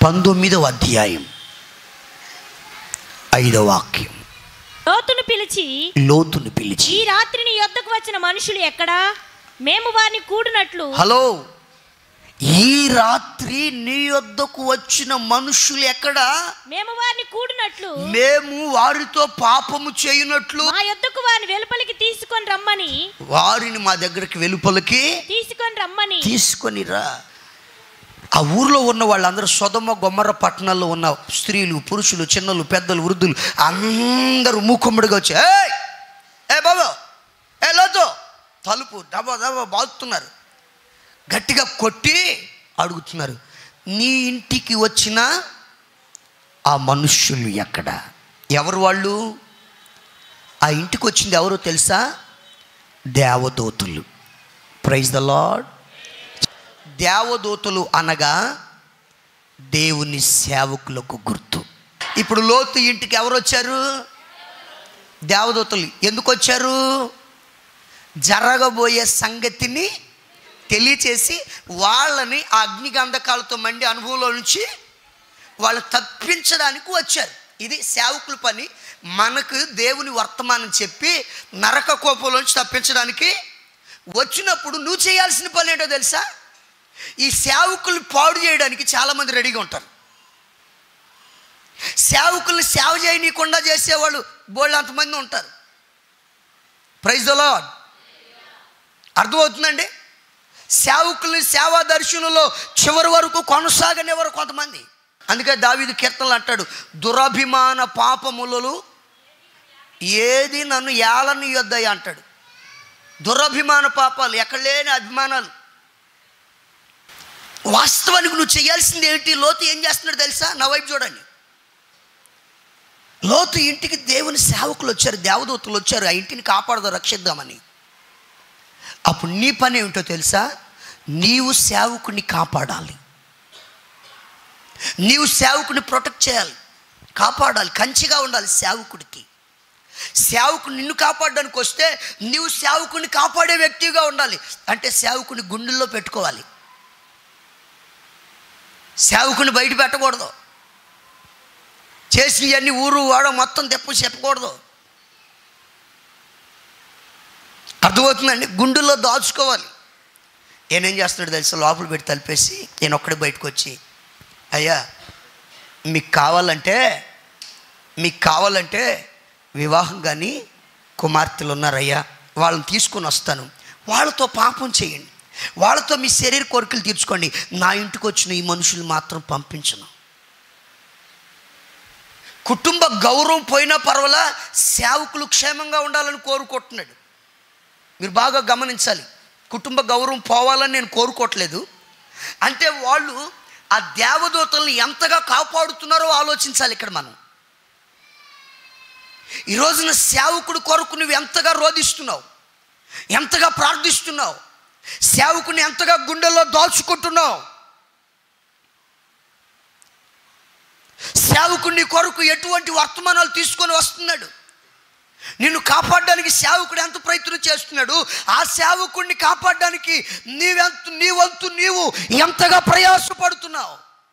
పంతొమ్మిదవ అధ్యాయం ఐదవ వాక్యం లోతును పిలిచి లోతుని పిలిచి ఈ రాత్రి నీ యొద్దకు వచ్చిన మనుషులు ఎక్కడా మేము వారిని కూడినట్లు హలో ఈ రాత్రి నీ వద్దకు వచ్చిన మనుషులు ఎక్కడ మేము వారిని కూడినట్లు మేము వారితో పాపము చేయనట్లు మా యొద్దకు వారిని వెలుపలికి తీసుకొని రమ్మని వారిని మా దగ్గరికి వెలుపలికి తీసుకొని రమ్మని తీసుకొని రా ఆ ఊర్లో ఉన్న వాళ్ళందరూ సొదమ గొమ్మర పట్టణాల్లో ఉన్న స్త్రీలు పురుషులు చిన్నలు పెద్దలు వృద్ధులు అందరూ మూకుమ్మడిగా వచ్చి "ఏయ్! ఏ బాబు ఏ లోతు తలుపు డబా డబా బాగుతున్నారు గట్టిగా కొట్టి అడుగుతున్నారు నీ ఇంటికి వచ్చిన ఆ మనుష్యులు ఎక్కడ ఎవరు వాళ్ళు ఆ ఇంటికి వచ్చింది ఎవరో తెలుసా దేవదూతులు ప్రైజ్ ద లాడ్ దేవదూతలు అనగా దేవుని సేవకులకు గుర్తు ఇప్పుడు లోతు ఇంటికి ఎవరు వచ్చారు దేవదూతలు ఎందుకు వచ్చారు జరగబోయే సంగతిని తెలియచేసి వాళ్ళని ఆ అగ్నిగంధకాలతో మండి అనుభవంలో నుంచి వాళ్ళు తప్పించడానికి వచ్చారు ఇది సేవకుల పని మనకు దేవుని వర్తమానం చెప్పి నరక కోపంలోంచి తప్పించడానికి వచ్చినప్పుడు నువ్వు చేయాల్సిన పని ఏంటో తెలుసా ఈ సేవకుల్ని పాడు చేయడానికి చాలామంది రెడీగా ఉంటారు సేవకుల్ని సేవ చేయనీయకుండా చేసేవాళ్ళు బోళ్ళు అంతమంది ఉంటారు ప్రైజ్ ద లాడ్ అర్థమవుతుందండి సేవకుల్ని సేవా దర్శనంలో చివరి వరకు కొనసాగనివ్వరు కొంతమంది అందుకే దావీదు కీర్తనలు అంటాడు దురభిమాన పాపములలో ఏది నన్ను ఏలని యొద్దయ్య అంటాడు దురభిమాన పాపాలు ఎక్కడ లేని అభిమానాలు వాస్తవానికి నువ్వు చేయాల్సింది ఏంటి లోతు ఏం చేస్తున్నాడు తెలుసా నా వైపు చూడండి లోతు ఇంటికి దేవుని సేవకులు వచ్చారు దేవదూతలు వచ్చారు ఆ ఇంటిని కాపాడదు రక్షిద్దామని అప్పుడు నీ పని ఏమిటో తెలుసా నీవు సేవకుని కాపాడాలి నీవు సేవకుని ప్రొటెక్ట్ చేయాలి కాపాడాలి కంచిగా ఉండాలి సేవకుడికి సేవకుడు నిన్ను కాపాడడానికి వస్తే నీవు సేవకుని కాపాడే వ్యక్తిగా ఉండాలి అంటే సేవకుని గుండెల్లో పెట్టుకోవాలి సేవకుని బయట పెట్టకూడదు చేసినవన్నీ ఊరు వాడ మొత్తం తెప్పు చెప్పకూడదు అర్థమవుతుందండి గుండెల్లో దాచుకోవాలి ఈయనేం చేస్తున్నాడు తెలుసా లోపల పెట్టి తలిపేసి నేను ఒక్కడే బయటకు వచ్చి అయ్యా మీకు కావాలంటే మీకు కావాలంటే వివాహం కానీ కుమార్తెలు ఉన్నారయ్యా వాళ్ళని తీసుకొని వస్తాను వాళ్ళతో పాపం చేయండి వాళ్ళతో మీ శరీర కోరికలు తీర్చుకోండి నా ఇంటికి వచ్చిన ఈ మనుషులు మాత్రం పంపించను కుటుంబ గౌరవం పోయినా పర్వాలా సేవకులు క్షేమంగా ఉండాలని కోరుకుంటున్నాడు మీరు బాగా గమనించాలి కుటుంబ గౌరవం పోవాలని నేను కోరుకోవట్లేదు అంటే వాళ్ళు ఆ దేవదూతల్ని ఎంతగా కాపాడుతున్నారో ఆలోచించాలి ఇక్కడ మనం ఈ రోజున సేవకుడు కొరకు నువ్వు ఎంతగా రోధిస్తున్నావు ఎంతగా ప్రార్థిస్తున్నావు సేవకుని ఎంతగా గుండెల్లో దాచుకుంటున్నావు సేవకుని కొరకు ఎటువంటి వర్తమానాలు తీసుకొని వస్తున్నాడు నిన్ను కాపాడడానికి సేవకుడు ఎంత ప్రయత్నం చేస్తున్నాడు ఆ సేవకుడిని కాపాడడానికి నీవెంత నీ వంతు నీవు ఎంతగా ప్రయాసపడుతున్నావు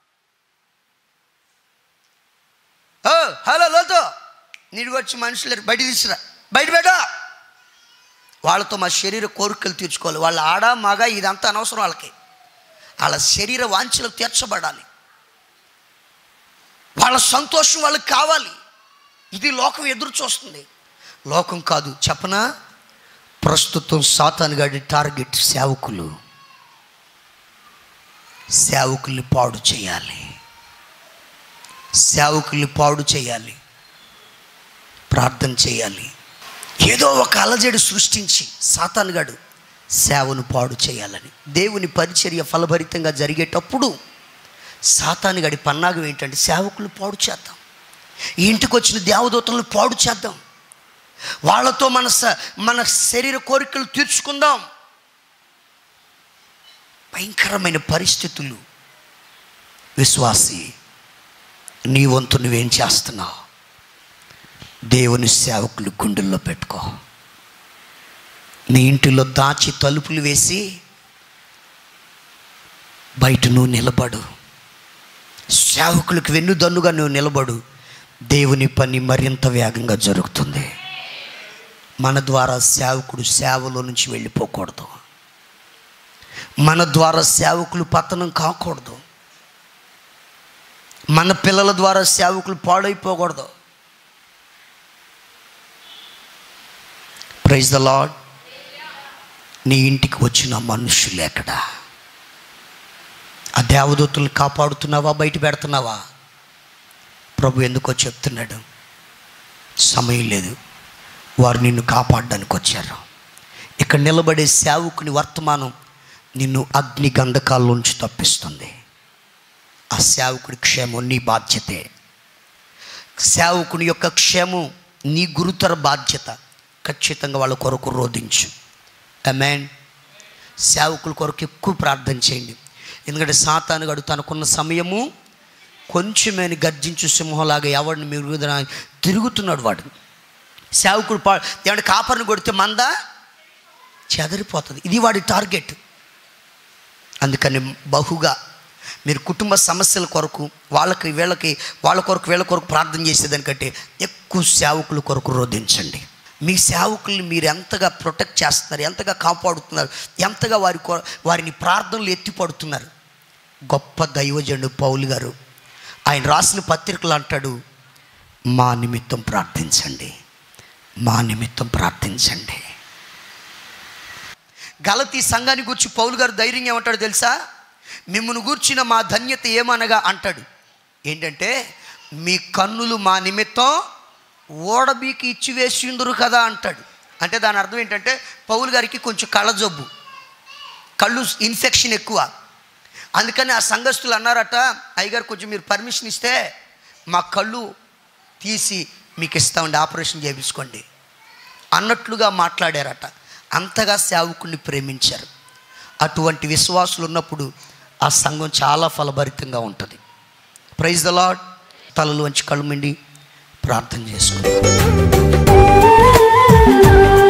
ఓ హలో లోతో నీడికి వచ్చి మనుషులు బయట తీసురా బయట బయట వాళ్ళతో మా శరీర కోరికలు తీర్చుకోవాలి వాళ్ళ ఆడ మగ ఇదంతా అనవసరం వాళ్ళకి వాళ్ళ శరీర వాంఛలు తీర్చబడాలి వాళ్ళ సంతోషం వాళ్ళకి కావాలి ఇది లోకం ఎదురు చూస్తుంది లోకం కాదు చెప్పనా ప్రస్తుతం సాతాను గడి టార్గెట్ సేవకులు సేవకుల్ని పాడు చేయాలి సేవకుల్ని పాడు చేయాలి ప్రార్థన చేయాలి ఏదో ఒక అలజడి సృష్టించి సాతానుగాడు సేవను పాడు చేయాలని దేవుని పరిచర్య ఫలభరితంగా జరిగేటప్పుడు సాతానుగాడి పన్నాగం ఏంటంటే సేవకులు పాడు చేద్దాం ఈ ఇంటికి వచ్చిన దేవదూతలను పాడు చేద్దాం వాళ్ళతో మన స- మన శరీర కోరికలు తీర్చుకుందాం భయంకరమైన పరిస్థితులు విశ్వాసి నీ వంతు నువ్వేం చేస్తున్నావు దేవుని సేవకులు గుండెల్లో పెట్టుకో నీ ఇంటిలో దాచి తలుపులు వేసి బయట నువ్వు నిలబడు సేవకులకు వెన్నుదన్నుగా నువ్వు నిలబడు దేవుని పని మరింత వేగంగా జరుగుతుంది మన ద్వారా సేవకుడు సేవలో నుంచి వెళ్ళిపోకూడదు మన ద్వారా సేవకులు పతనం కాకూడదు మన పిల్లల ద్వారా సేవకులు పాడైపోకూడదు ప్రైజ్ ద లాడ్ నీ ఇంటికి వచ్చిన మనుషులు ఎక్కడా ఆ దేవదూతలు కాపాడుతున్నావా బయట పెడుతున్నావా ప్రభు ఎందుకో చెప్తున్నాడు సమయం లేదు వారు నిన్ను కాపాడడానికి వచ్చారు ఇక్కడ నిలబడే సేవకుని వర్తమానం నిన్ను అగ్ని గంధకాల్లోంచి తప్పిస్తుంది ఆ సేవకుడి క్షేమం నీ బాధ్యతే సేవకుని యొక్క క్షేమం నీ గురుతర బాధ్యత ఖచ్చితంగా వాళ్ళ కొరకు రోధించు అమెన్ సేవకుల కొరకు ఎక్కువ ప్రార్థన చేయండి ఎందుకంటే సాతానుగాడు తనకున్న సమయము కొంచెమేని గర్జించు సింహంలాగా ఎవరిని మీరు తిరుగుతున్నాడు వాడు సేవకుడు పా ఏమంటే కాపర్ని కొడితే మంద చెదరిపోతుంది ఇది వాడి టార్గెట్ అందుకని బహుగా మీరు కుటుంబ సమస్యల కొరకు వాళ్ళకి వీళ్ళకి వాళ్ళ కొరకు వీళ్ళ కొరకు ప్రార్థన చేసేదానికంటే ఎక్కువ సేవకుల కొరకు రోధించండి మీ సేవకుల్ని మీరు ఎంతగా ప్రొటెక్ట్ చేస్తున్నారు ఎంతగా కాపాడుతున్నారు ఎంతగా వారి కొ- వారిని ప్రార్థనలు ఎత్తిపడుతున్నారు గొప్ప దైవజనుడు పౌలు గారు ఆయన రాసిన పత్రికలు అంటాడు మా నిమిత్తం ప్రార్థించండి మా నిమిత్తం ప్రార్థించండి గలతీ సంఘాన్ని గురించి పౌలు గారు ధైర్యం ఏమంటాడు తెలుసా మిమ్మల్ని గూర్చిన మా ధన్యత ఏమనగా అంటాడు ఏంటంటే మీ కన్నులు మా నిమిత్తం ఓడబీకి ఇచ్చివేసిందురు కదా అంటాడు అంటే దాని అర్థం ఏంటంటే పౌలు గారికి కొంచెం కళ్ళజబ్బు కళ్ళు ఇన్ఫెక్షన్ ఎక్కువ అందుకని ఆ సంఘస్థులు అన్నారట అయ్యగారు కొంచెం మీరు పర్మిషన్ ఇస్తే మా కళ్ళు తీసి మీకు ఇస్తామండి ఆపరేషన్ చేయించుకోండి అన్నట్లుగా మాట్లాడారట అంతగా సేవకుడిని ప్రేమించారు అటువంటి విశ్వాసులు ఉన్నప్పుడు ఆ సంఘం చాలా ఫలభరితంగా ఉంటుంది ప్రైజ్ ద లాడ్ తలలు వంచి కళ్ళు మిండి ప్రార్థన చేసుకుంటాం